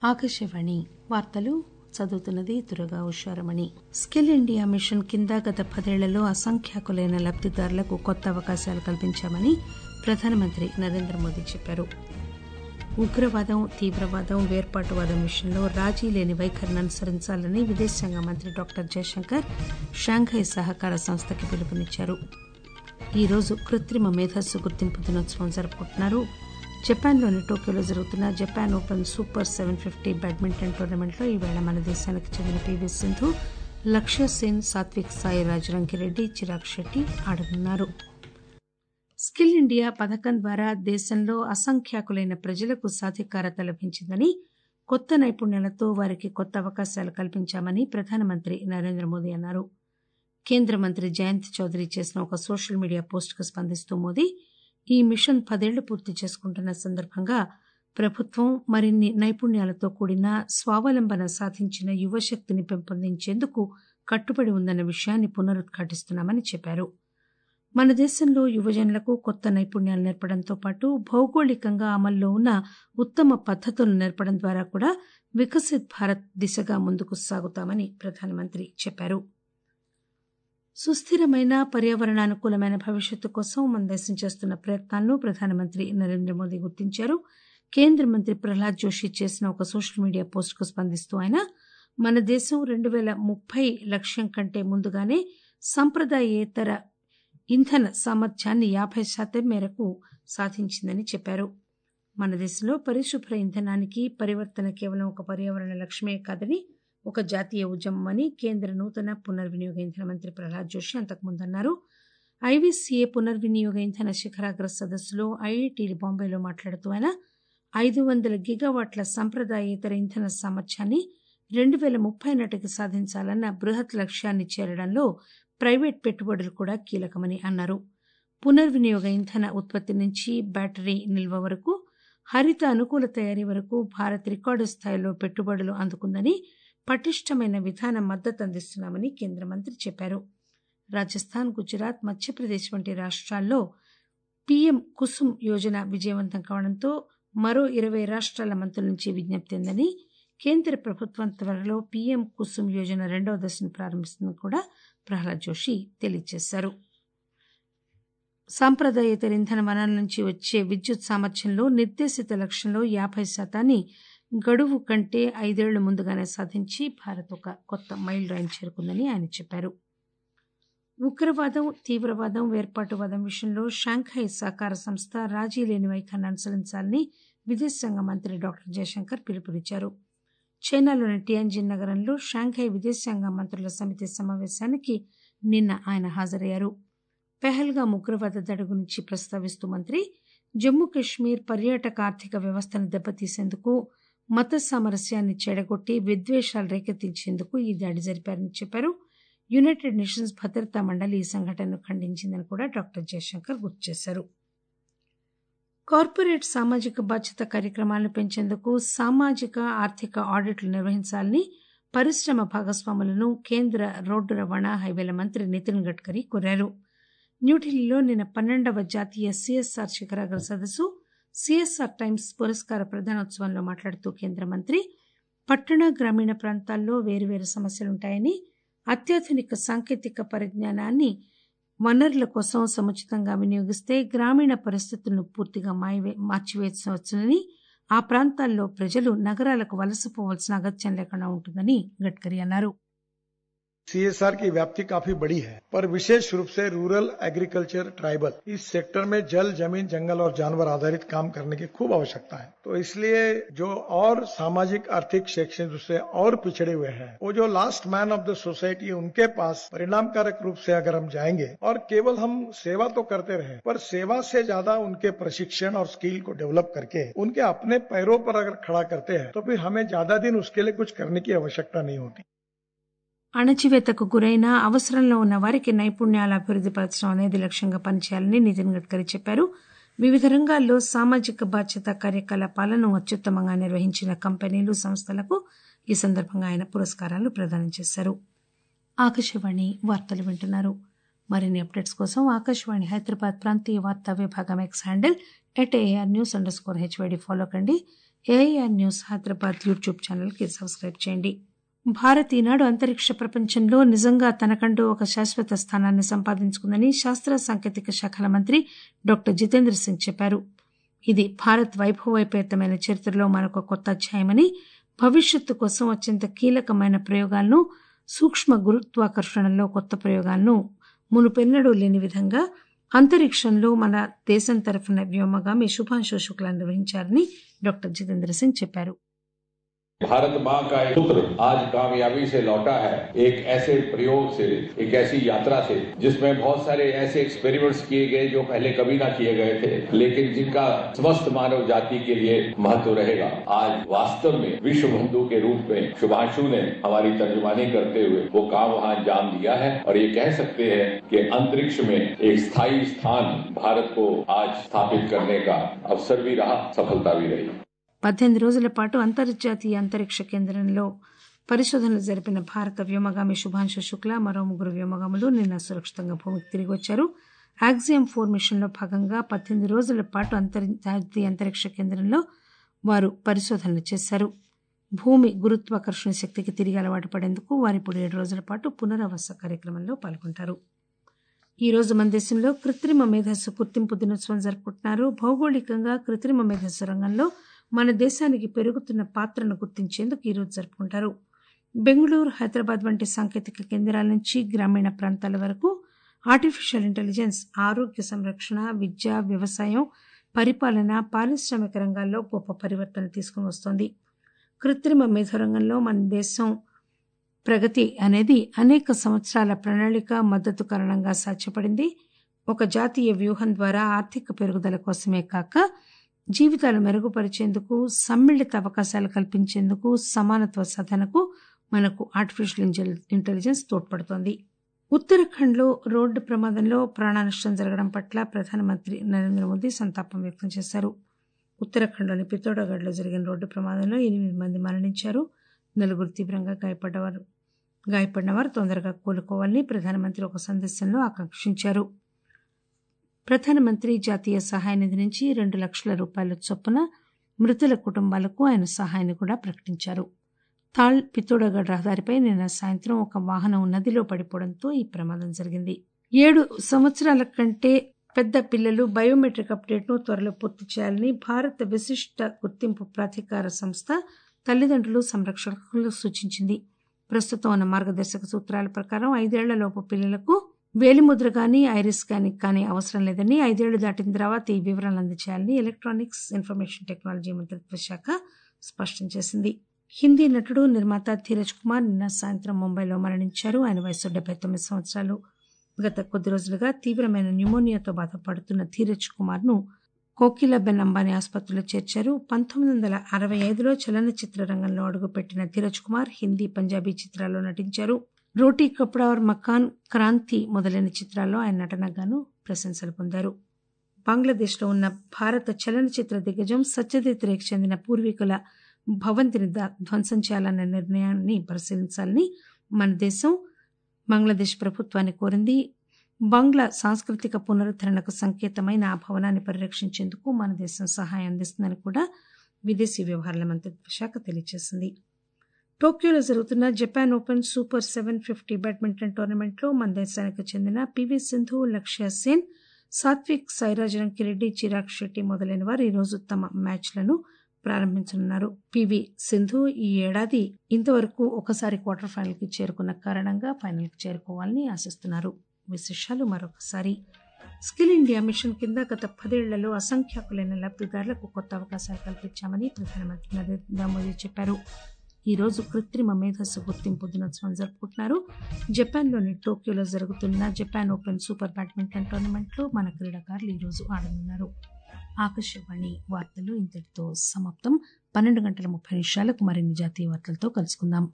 ఆకాశవాణి వార్తలు చదువుతున్నది Durga Usharamani skill India mission కింద గత పదేళ్లలో అసంఖ్యాకులైన లబ్దిదారులకు కొత్త అవకాశాలు కల్పించామని ప్రధానమంత్రి నరేంద్ర మోదీ చెప్పారు ఉగ్రవాదం తీవ్రవాదం వేర్పాటువాదం విషయంలో రాజీ లేని వైఖరిని అనుసరించాలని విదేశాంగ మంత్రి డాక్టర్ జయశంకర్ షాంఘై సహకార సంస్థకి పిలుపునిచ్చారు ఈరోజు కృత్రిమ మేధస్సు గుర్తింపు దినోత్సవం జరుపుకుంటున్నారు జపాన్లోని టోక్యోలో జరుగుతున్న Japan open super seven fifty badminton టోర్నమెంట్లో ఈవేళ మన దేశానికి చెందిన పీవీ సింధు లక్ష్య సేన్ సాత్విక్ సాయిరాజ్ రంకిరెడ్డి చిరాగ్ శెట్టి ఆడనున్నారు స్కిల్ ఇండియా పథకం ద్వారా దేశంలో అసంఖ్యాకులైన ప్రజలకు సాధికారత లభించిందని కొత్త నైపుణ్యాలతో వారికి కొత్త అవకాశాలు కల్పించామని ప్రధానమంత్రి నరేంద్ర మోదీ అన్నారు కేంద్ర మంత్రి జయంత్ చౌదరి చేసిన ఒక సోషల్ మీడియా పోస్టుకు స్పందిస్తూ మోదీ ఈ మిషన్ పదేళ్లు పూర్తి చేసుకుంటున్న సందర్భంగా ప్రభుత్వం మరిన్ని నైపుణ్యాలతో కూడిన స్వావలంబన సాధించిన యువశక్తిని పెంపొందించేందుకు కట్టుబడి ఉందన్న విషయాన్ని పునరుద్ఘాటిస్తున్నామని చెప్పారు మన దేశంలో యువజనులకు కొత్త నైపుణ్యాలు నేర్పడంతో పాటు భౌగోళికంగా అమల్లో ఉన్న ఉత్తమ పద్దతులు నేర్పడం ద్వారా కూడా వికసిత్ భారత్ దిశగా ముందుకు సాగుతామని ప్రధానమంత్రి చెప్పారు సుస్థిరమైన పర్యావరణానుకూలమైన భవిష్యత్తు కోసం మన దేశం చేస్తున్న ప్రయత్నాలను ప్రధానమంత్రి నరేంద్ర మోదీ గుర్తించారు కేంద్ర మంత్రి ప్రహ్లాద్ జోషి చేసిన ఒక సోషల్ మీడియా పోస్టుకు స్పందిస్తూ ఆయన మన దేశం రెండు పేల ముప్పై లక్ష్యం కంటే ముందుగానే సంప్రదాయేతర ఇంధన సామర్థ్యాన్ని యాభై శాతం మేరకు సాధించిందని చెప్పారు మన దేశంలో పరిశుభ్ర ఇంధనానికి పరివర్తన కేవలం ఒక పర్యావరణ లక్ష్యమే కాదని ఒక జాతీయ ఉద్యమం అని కేంద్ర నూతన పునర్వినియోగ ఇంధన మంత్రి ప్రహ్లాద్ జోషి అంతకుముందు అన్నారు ఐవీసీఏ పునర్వినియోగ ఇంధన శిఖరాగ్ర సదస్సులో ఐఐటి బాంబేలో మాట్లాడుతూ ఆయన ఐదు వందల గిగావాట్ల సంప్రదాయేతర ఇంధన సామర్థ్యాన్ని రెండు పేల ముప్పై నాటికి సాధించాలన్న బృహత్ లక్ష్యాన్ని చేరడంలో ప్రైవేట్ పెట్టుబడులు కూడా కీలకమని అన్నారు పునర్వినియోగ ఇంధన ఉత్పత్తి నుంచి బ్యాటరీ నిల్వ వరకు హరిత అనుకూల తయారీ వరకు భారత్ రికార్డు స్థాయిలో పెట్టుబడులు అందుకుందని పటిష్టమైన విధాన మద్దతు అందిస్తున్నామని కేంద్ర మంత్రి చెప్పారు రాజస్థాన్ గుజరాత్ మధ్యప్రదేశ్ వంటి రాష్ట్రాల్లో పీఎం కుసుమ్ యోజన విజయవంతం కావడంతో మరో ఇరవై రాష్ట్రాల మంత్రుల నుంచి విజ్ఞప్తి అందని కేంద్ర ప్రభుత్వం త్వరలో పీఎం కుసుమ్ యోజన రెండవ దశను ప్రారంభిస్తుందని కూడా ప్రహ్లాద్ జోషి తెలియజేశారు సాంప్రదాయేతర ఇంధన వనరుల నుంచి వచ్చే విద్యుత్ సామర్థ్యంలో నిర్దేశిత లక్ష్యంలో యాభై శాతాన్ని గడువు కంటే ఐదేళ్లు ముందుగానే సాధించి భారత్ ఒక కొత్త మైల్ రాయిని చేరుకుందని ఆయన చెప్పారు ఉగ్రవాదం తీవ్రవాదం వేర్పాటువాదం విషయంలో షాంఘై సహకార సంస్థ రాజీ లేని వైఖరిని అనుసరించాలని విదేశాంగ మంత్రి డాక్టర్ జయశంకర్ పిలుపునిచ్చారు చైనాలోని టియాన్జిన్ నగరంలో షాంఘై విదేశాంగ మంత్రుల సమితి సమావేశానికి నిన్న ఆయన హాజరయ్యారు పెహల్గాం ఉగ్రవాద దాడి గురించి ప్రస్తావిస్తూ మంత్రి జమ్మూ కశ్మీర్ పర్యాటక ఆర్థిక వ్యవస్థను దెబ్బతీసేందుకు మత సామరస్యాన్ని చెడగొట్టి విద్వేషాలు రేకెత్తించేందుకు ఈ దాడి జరిపారని చెప్పారు యునైటెడ్ నేషన్స్ భద్రతా మండలి ఈ సంఘటనను ఖండించిందని కూడా డాక్టర్ జయశంకర్ గుర్తు చేశారు కార్పొరేట్ సామాజిక బాధ్యత కార్యక్రమాలను పెంచేందుకు సామాజిక ఆర్థిక ఆడిట్లు నిర్వహించాలని పరిశ్రమ భాగస్వాములను కేంద్ర రోడ్డు రవాణా హైవేల మంత్రి నితిన్ గడ్కరీ కోరారు న్యూఢిల్లీలో నిన్న పన్నెండవ జాతీయ సిఎస్ఆర్ శిఖరాగ్ర సదస్సు సిఎస్ఆర్ టైమ్స్ పురస్కార ప్రధానోత్సవంలో మాట్లాడుతూ కేంద్ర మంత్రి పట్టణ గ్రామీణ ప్రాంతాల్లో వేరువేరు సమస్యలుంటాయని అత్యాధునిక సాంకేతిక పరిజ్ఞానాన్ని వనరుల కోసం సముచితంగా వినియోగిస్తే గ్రామీణ పరిస్థితులను పూర్తిగా మార్చివేయవచ్చునని ఆ ప్రాంతాల్లో ప్రజలు నగరాలకు వలసపోవాల్సిన అగత్యం లేకుండా ఉంటుందని గడ్కరీ అన్నారు सीएसआर की व्याप्ति काफी बड़ी है पर विशेष रूप से रूरल एग्रीकल्चर ट्राइबल इस सेक्टर में जल जमीन जंगल और जानवर आधारित काम करने की खूब आवश्यकता है तो इसलिए जो और सामाजिक आर्थिक शैक्षणिक रूप से और पिछड़े हुए हैं वो जो last man of the society उनके पास परिणामकारक रूप से अगर हम जाएंगे और केवल हम सेवा तो करते रहे पर सेवा से ज्यादा उनके प्रशिक्षण और स्किल को डेवलप करके उनके अपने पैरों पर अगर खड़ा करते हैं तो फिर हमें ज्यादा दिन उसके लिए कुछ करने की आवश्यकता नहीं होती అణచివేతకు గురైన అవసరంలో ఉన్న వారికి నైపుణ్యాల అభివృద్ధి పరచడం అనేది లక్ష్యంగా పనిచేయాలని నితిన్ గడ్కరీ చెప్పారు వివిధ రంగాల్లో సామాజిక బాధ్యత కార్యకలాపాలను అత్యుత్తమంగా నిర్వహించిన కంపెనీలు సంస్థలకు ఈ సందర్భంగా ఆయన పురస్కారాలు ప్రదానం చేశారు ఆకాశవాణి వార్తలు వింటున్నారు మరిన్ని అప్డేట్స్ కోసం ఆకాశవాణి హైదరాబాద్ ప్రాంతీయ వార్తా విభాగం X handle at AR news underscore HYD follow కండి ఏఐఆర్ న్యూస్ హైదరాబాద్ యూట్యూబ్ ఛానల్కి సబ్స్క్రైబ్ చేయండి భారత్ ఈనాడు అంతరిక్ష ప్రపంచంలో నిజంగా తనకంటూ ఒక శాశ్వత స్థానాన్ని సంపాదించుకుందని శాస్త్ర సాంకేతిక శాఖల మంత్రి డాక్టర్ జితేంద్ర సింగ్ చెప్పారు ఇది భారత్ వైభవోపేతమైన చరిత్రలో మరొక కొత్త అధ్యాయమని భవిష్యత్తు కోసం అత్యంత కీలకమైన ప్రయోగాలను సూక్ష్మ గురుత్వాకర్షణలో కొత్త ప్రయోగాలను మునుపెన్నడూ లేని విధంగా అంతరిక్షంలో మన దేశం తరఫున వ్యోమగామి శుభాంశు శుక్లా నిర్వహించారని డాక్టర్ జితేంద్ర సింగ్ చెప్పారు भारत माँ का एक पुत्र आज कामयाबी से लौटा है एक ऐसे प्रयोग से एक ऐसी यात्रा से जिसमें बहुत सारे ऐसे एक्सपेरिमेंट्स किए गए जो पहले कभी ना किए गए थे लेकिन जिनका समस्त मानव जाति के लिए महत्व रहेगा आज वास्तव में विश्व बंधु के रूप में शुभांशु ने हमारी तर्जुमानी करते हुए वो काम वहाँ अंजाम दिया है और ये कह सकते हैं कि अंतरिक्ष में एक स्थायी स्थान भारत को आज स्थापित करने का अवसर भी रहा सफलता भी रही పద్దెనిమిది రోజుల పాటు అంతర్జాతీయ అంతరిక్ష కేంద్రంలో పరిశోధనలు జరిపిన భారత వ్యోమగామి శుభాంశు శుక్లా మరో ముగ్గురు వ్యోమగాములు నిన్న సురక్షితంగా భూమికి తిరిగి వచ్చారు యాక్సియం ఫోర్ మిషన్లో భాగంగా పద్దెనిమిది రోజుల పాటు అంతర్జాతీయ అంతరిక్ష కేంద్రంలో వారు పరిశోధనలు చేశారు భూమి గురుత్వాకర్షణ శక్తికి తిరిగి అలవాటు పడేందుకు వారు ఇప్పుడు ఏడు రోజుల పాటు పునరావాస కార్యక్రమంలో పాల్గొంటారు ఈ రోజు మన దేశంలో కృత్రిమ మేధస్సు గుర్తింపు దినోత్సవం జరుపుకుంటున్నారు భౌగోళికంగా కృత్రిమ మేధస్సు రంగంలో మన దేశానికి పెరుగుతున్న పాత్రను గుర్తించేందుకు ఈరోజు జరుపుకుంటారు బెంగళూరు హైదరాబాద్ వంటి సాంకేతిక కేంద్రాల నుంచి గ్రామీణ ప్రాంతాల వరకు ఆర్టిఫిషియల్ ఇంటెలిజెన్స్ ఆరోగ్య సంరక్షణ విద్య వ్యవసాయం పరిపాలన పారిశ్రామిక రంగాల్లో గొప్ప పరివర్తన తీసుకుని వస్తోంది కృత్రిమ మేధో రంగంలో మన దేశం ప్రగతి అనేది అనేక సంవత్సరాల ప్రణాళిక మద్దతు కారణంగా సాధ్యపడింది ఒక జాతీయ వ్యూహం ద్వారా ఆర్థిక పెరుగుదల కోసమే కాక జీవితాలు మెరుగుపరిచేందుకు సమ్మిళిత అవకాశాలు కల్పించేందుకు సమానత్వ సాధనకు మనకు ఆర్టిఫిషియల్ ఇంటెలిజెన్స్ తోడ్పడుతోంది ఉత్తరాఖండ్లో రోడ్డు ప్రమాదంలో ప్రాణనష్టం జరగడం పట్ల ప్రధానమంత్రి నరేంద్ర మోదీ సంతాపం వ్యక్తం చేశారు ఉత్తరాఖండ్లోని పితోడగఢ్లో జరిగిన రోడ్డు ప్రమాదంలో ఎనిమిది మంది మరణించారు నలుగురు తీవ్రంగా గాయపడ్డవారు గాయపడిన వారు తొందరగా కోలుకోవాలని ప్రధానమంత్రి ఒక సందేశంలో ఆకాంక్షించారు ప్రధానమంత్రి జాతీయ సహాయ నిధి నుంచి రెండు లక్షల రూపాయల చొప్పున మృతుల కుటుంబాలకు ఆయన సహాయాన్ని కూడా ప్రకటించారు తాళ్ పితోడగఢ్ రహదారిపై నిన్న సాయంత్రం ఒక వాహనం నదిలో పడిపోవడంతో ఈ ప్రమాదం జరిగింది ఏడు సంవత్సరాల కంటే పెద్ద పిల్లలు బయోమెట్రిక్ అప్డేట్ను త్వరలో పూర్తి చేయాలని భారత విశిష్ట గుర్తింపు ప్రాధికార సంస్థ తల్లిదండ్రులు సంరక్షకులు సూచించింది ప్రస్తుతం ఉన్న మార్గదర్శక సూత్రాల ప్రకారం ఐదేళ్లలోపు పిల్లలకు వేలిముద్ర కానీ ఐరిస్ కానీ కానీ అవసరం లేదని ఐదేళ్లు దాటిన తర్వాత ఈ వివరాలు అందజేయాలని ఎలక్ట్రానిక్స్ ఇన్ఫర్మేషన్ టెక్నాలజీ మంత్రిత్వ శాఖ స్పష్టం చేసింది హిందీ నటుడు నిర్మాత ధీరజ్ కుమార్ నిన్న సాయంత్రం ముంబైలో మరణించారు ఆయన వయసు డెబ్బై తొమ్మిది సంవత్సరాలు గత కొద్ది రోజులుగా తీవ్రమైన న్యూమోనియాతో బాధపడుతున్న ధీరజ్ కుమార్ ను కోకిలాబెన్ అంబానీ ఆసుపత్రిలో చేర్చారు పంతొమ్మిది వందల అరవై ఐదులో చలనచిత్ర రంగంలో అడుగుపెట్టిన ధీరజ్ కుమార్ హిందీ పంజాబీ చిత్రాల్లో నటించారు రోటీ కప్డా ఔర్ మకాన్ క్రాంతి మొదలైన చిత్రాల్లో ఆయన నటనగాను ప్రశంసలు పొందారు బంగ్లాదేశ్లో ఉన్న భారత చలనచిత్ర దిగ్గజం సత్యజిత్ రేకి చెందిన పూర్వీకుల భవంతిని ధ్వంసం చేయాలన్న నిర్ణయాన్ని పరిశీలించాలని మన దేశం బంగ్లాదేశ్ ప్రభుత్వాన్ని కోరింది బంగ్లా సాంస్కృతిక పునరుద్ధరణకు సంకేతమైన ఆ భవనాన్ని పరిరక్షించేందుకు మన దేశం సహాయం అందిస్తుందని కూడా విదేశీ వ్యవహారాల మంత్రిత్వ శాఖ తెలియజేసింది టోక్యోలో జరుగుతున్న Japan open super seven fifty badminton టోర్నమెంట్లో మన దేశానికి చెందిన పివి సింధు లక్ష్య సేన్ సాత్విక్ సాయిరాజ్ రంకిరెడ్డి చిరాగ్ శెట్టి మొదలైన వారు ఈరోజు తమ మ్యాచ్లను ప్రారంభించనున్నారు పివి సింధు ఈ ఏడాది ఇంతవరకు ఒకసారి క్వార్టర్ ఫైనల్కి చేరుకున్న కారణంగా ఫైనల్కి చేరుకోవాలని ఆశిస్తున్నారు విశేషాలు మరొకసారి స్కిల్ ఇండియా మిషన్ కింద గత పదేళ్లలో అసంఖ్యాకులైన లబ్దిదారులకు కొత్త అవకాశాలు కల్పించామని ప్రధానమంత్రి నరేంద్ర మోదీ చెప్పారు ఈ రోజు కృత్రిమ మేధస్సు గుర్తింపు దినోత్సవం జరుపుకుంటున్నారు జపాన్లోని టోక్యోలో జరుగుతున్న జపాన్ ఓపెన్ సూపర్ బ్యాడ్మింటన్ టోర్నమెంట్లో మన క్రీడాకారులు ఈ రోజు ఆడనున్నారు ఆకాశవాణి వార్తలు ఇంతటితో సమాప్తం పన్నెండు గంటల ముప్పై నిమిషాలకు మరిన్ని జాతీయ వార్తలతో కలుసుకుందాం